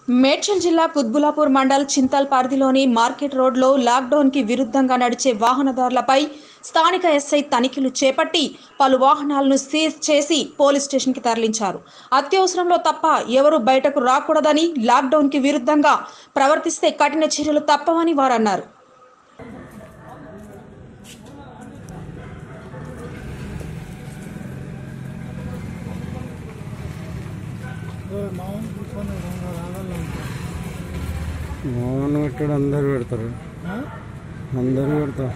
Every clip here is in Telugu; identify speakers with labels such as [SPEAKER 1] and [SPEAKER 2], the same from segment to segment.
[SPEAKER 1] మేడ్చల్ జిల్లా కుత్బులాపూర్ మండల్ చింతల్ పరిధిలోని మార్కెట్ రోడ్లో లాక్డౌన్కి విరుద్ధంగా నడిచే వాహనదారులపై స్థానిక ఎస్ఐ తనిఖీలు చేపట్టి పలు వాహనాలను సీజ్ చేసి పోలీస్ స్టేషన్కి తరలించారు అత్యవసరంలో తప్ప ఎవరూ బయటకు రాకూడదని లాక్డౌన్కి విరుద్ధంగా ప్రవర్తిస్తే కఠిన చర్యలు తప్పవని వారు అన్నారు
[SPEAKER 2] మోహన్ పెట్టాడు అందరు పెడతారు అందరు పెడతారు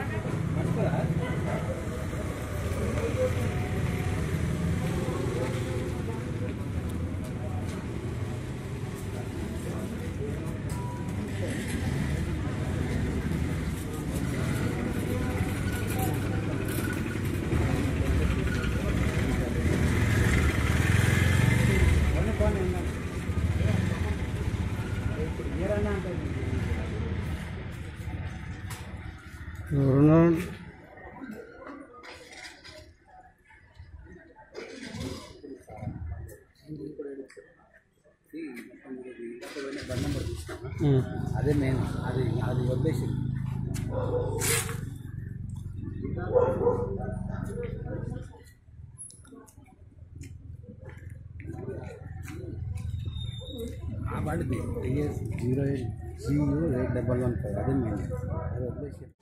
[SPEAKER 2] ఎవరున్నారు ఉమ్.
[SPEAKER 3] అదే మెయిన్ అది అది వదిలేసి ఆ బండి TS zero eight GU eight double one five అదే మెయిన్ అది వదిలేసి